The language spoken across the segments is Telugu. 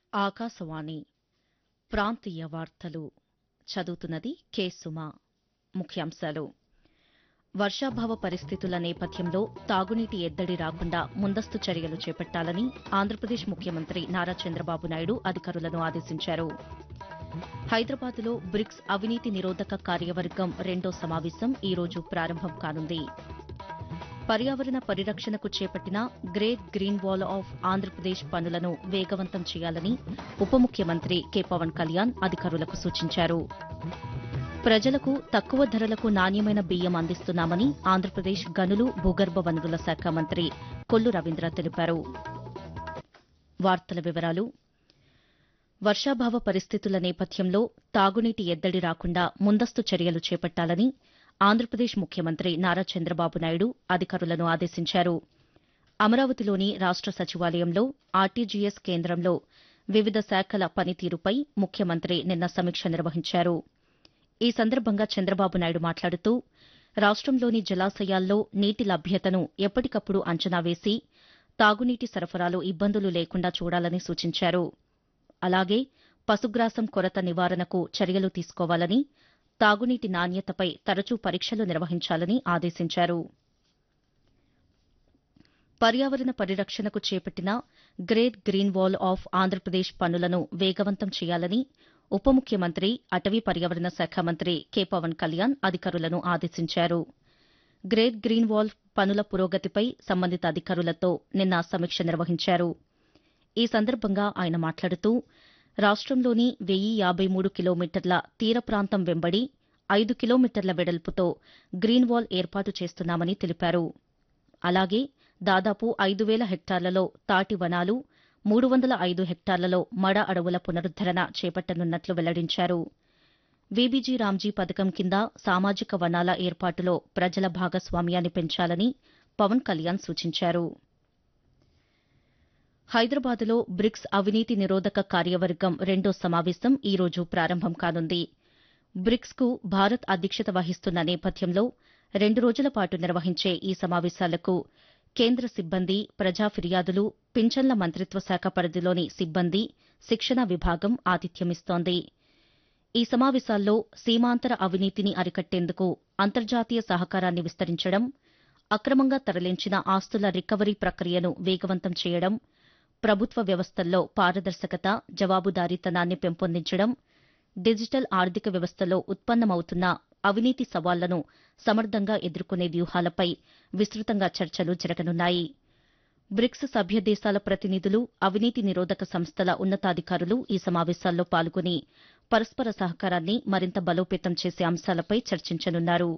ఆకాశవాణి ప్రాంతీయ వార్తలు చదువుతున్నది కె సుమ ముఖ్యాంశాలు వర్షాభావ పరిస్థితుల నేపథ్యంలో తాగునీటి ఎద్దడి రాకుండా ముందస్తు చర్యలు చేపట్టాలని ఆంధ్రప్రదేశ్ ముఖ్యమంత్రి నారా చంద్రబాబు నాయుడు అధికారులను ఆదేశించారు హైదరాబాద్లో బ్రిక్స్ అవినీతి నిరోధక కార్యవర్గం రెండో సమావేశం ఈ రోజు ప్రారంభం కానుంది పర్యావరణ పరిరక్షణకు చేపట్టిన great green wall of Andhra Pradesh పనులను వేగవంతం చేయాలని ఉప ముఖ్యమంత్రి కె పవన్ కళ్యాణ్ అధికారులకు సూచించారు ప్రజలకు తక్కువ ధరలకు నాణ్యమైన బియ్యం అందిస్తున్నామని ఆంధ్రప్రదేశ్ గనులు భూగర్భ వనరుల శాఖ మంత్రి కొల్లు రవీంద్ర తెలిపారు వార్తల వివరాలు వర్షాభావ పరిస్థితుల నేపథ్యంలో తాగునీటి ఎద్దడి రాకుండా ముందస్తు చర్యలు చేపట్టాలని ఆంధ్రప్రదేశ్ ముఖ్యమంత్రి నారా చంద్రబాబు నాయుడు అధికారులను ఆదేశించారు అమరావతిలోని రాష్ట సచివాలయంలో ఆర్టీజీఎస్ కేంద్రంలో వివిధ శాఖల పనితీరుపై ముఖ్యమంత్రి నిన్న సమీక్ష నిర్వహించారు ఈ సందర్భంగా చంద్రబాబు నాయుడు మాట్లాడుతూ రాష్టంలోని జలాశయాల్లో నీటి లభ్యతను ఎప్పటికప్పుడు అంచనా వేసి తాగునీటి సరఫరాలో ఇబ్బందులు లేకుండా చూడాలని సూచించారు అలాగే పశుగ్రాసం కొరత నివారణకు చర్యలు తీసుకోవాలని తాగునీటి నాణ్యతపై తరచూ పరీక్షలు నిర్వహించాలని ఆదేశించారు పర్యావరణ పరిరక్షణకు చేపట్టిన great green wall of Andhra Pradesh పనులను వేగవంతం చేయాలని ఉప ముఖ్యమంత్రి అటవీ పర్యావరణ శాఖ మంత్రి కె పవన్ కళ్యాణ్ అధికారులను ఆదేశించారు గ్రేట్ గ్రీన్ వాల్ పనుల పురోగతిపై సంబంధిత అధికారులతో నిన్న సమీక్ష నిర్వహించారు ఈ సందర్భంగా ఆయన మాట్లాడుతూ రాష్టంలోని వెయ్యి యాబై మూడు కిలోమీటర్ల తీర ప్రాంతం వెంబడి ఐదు కిలోమీటర్ల వెడల్పుతో గ్రీన్ వాల్ ఏర్పాటు చేస్తున్నామని తెలిపారు అలాగే దాదాపు ఐదు వేల హెక్టార్లలో తాటి వనాలు మూడు వందల ఐదు హెక్టార్లలో మడ అడవుల పునరుద్దరణ చేపట్టనున్నట్లు వెల్లడించారు వీబీజీ రామ్జీ పథకం కింద సామాజిక వనాల ఏర్పాటులో ప్రజల భాగస్వామ్యాన్ని పెంచాలని పవన్ కళ్యాణ్ సూచించారు హైదరాబాద్లో బ్రిక్స్ అవినీతి నిరోధక కార్యవర్గం రెండో సమావేశం ఈ రోజు ప్రారంభం కానుంది బ్రిక్స్కు భారత్ అధ్యక్షత వహిస్తున్న నేపథ్యంలో రెండు రోజుల పాటు నిర్వహించే ఈ సమావేశాలకు కేంద్ర సిబ్బంది ప్రజా ఫిర్యాదులు పింఛన్ల మంత్రిత్వ శాఖ పరిధిలోని సిబ్బంది శిక్షణ విభాగం ఆతిథ్యమిస్తోంది ఈ సమావేశాల్లో సీమాంతర అవినీతిని అరికట్టేందుకు అంతర్జాతీయ సహకారాన్ని విస్తరించడం అక్రమంగా తరలించిన ఆస్తుల రికవరీ ప్రక్రియను వేగవంతం చేయడం ప్రభుత్వ వ్యవస్థల్లో పారదర్శకత జవాబుదారీతనాన్ని పెంపొందించడం డిజిటల్ ఆర్థిక వ్యవస్థలో ఉత్పన్నమవుతున్న అవినీతి సవాళ్లను సమర్థంగా ఎదుర్కొనే వ్యూహాలపై విస్తృతంగా చర్చలు జరగనున్నాయి బ్రిక్స్ సభ్య దేశాల ప్రతినిధులు అవినీతి నిరోధక సంస్థల ఉన్నతాధికారులు ఈ సమావేశాల్లో పాల్గొని పరస్పర సహకారాన్ని మరింత బలోపేతం చేసే అంశాలపై చర్చించనున్నారు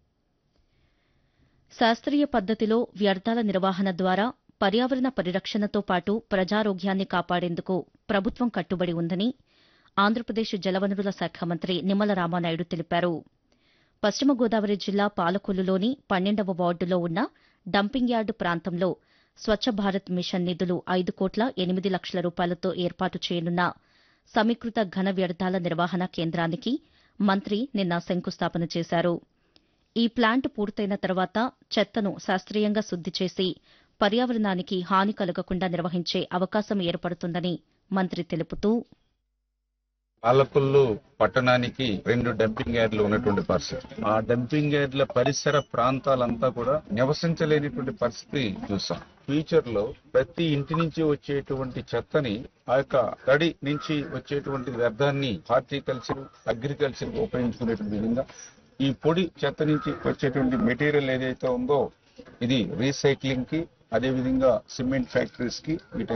శాస్త్రీయ పద్దతిలో వ్యర్థాల నిర్వహణ ద్వారా పర్యావరణ పరిరక్షణతో పాటు ప్రజారోగ్యాన్ని కాపాడేందుకు ప్రభుత్వం కట్టుబడి ఉందని ఆంధ్రప్రదేశ్ జలవనరుల శాఖ మంత్రి నిమ్మల రామానాయుడు తెలిపారు పశ్చిమ గోదావరి జిల్లా పాలకొల్లులోని పన్నెండవ వార్డులో ఉన్న డంపింగ్ యార్డు ప్రాంతంలో స్వచ్ఛ భారత్ మిషన్ నిధులు ఐదు కోట్ల ఎనిమిది లక్షల రూపాయలతో ఏర్పాటు చేయనున్న సమీకృత ఘన వ్యర్థాల నిర్వహణ కేంద్రానికి మంత్రి నిన్న శంకుస్థాపన చేశారు ఈ ప్లాంట్ పూర్తయిన తర్వాత చెత్తను శాస్త్రీయంగా శుద్ది చేసి పర్యావరణానికి హాని కలగకుండా నిర్వహించే అవకాశం ఏర్పడుతుందని మంత్రి తెలుపుతూ పాలకొల్లు పట్టణానికి రెండు డంపింగ్ యార్డ్లు ఉన్నటువంటి పరిస్థితి ఆ డంపింగ్ యార్డ్ల పరిసర ప్రాంతాలంతా కూడా నివసించలేనిటువంటి పరిస్థితి చూసాం ఫ్యూచర్ లో ప్రతి ఇంటి నుంచి వచ్చేటువంటి చెత్తని ఆ యొక్క తడి నుంచి వచ్చేటువంటి వ్యర్థాన్ని హార్టికల్చర్ అగ్రికల్చర్ ఉపయోగించుకునేటువంటి విధంగా ఈ పొడి చెత్త నుంచి వచ్చేటువంటి మెటీరియల్ ఏదైతే ఉందో ఇది రీసైక్లింగ్ కి అదేవిధంగా సిమెంట్ ఫ్యాక్టరీస్ కి వీటి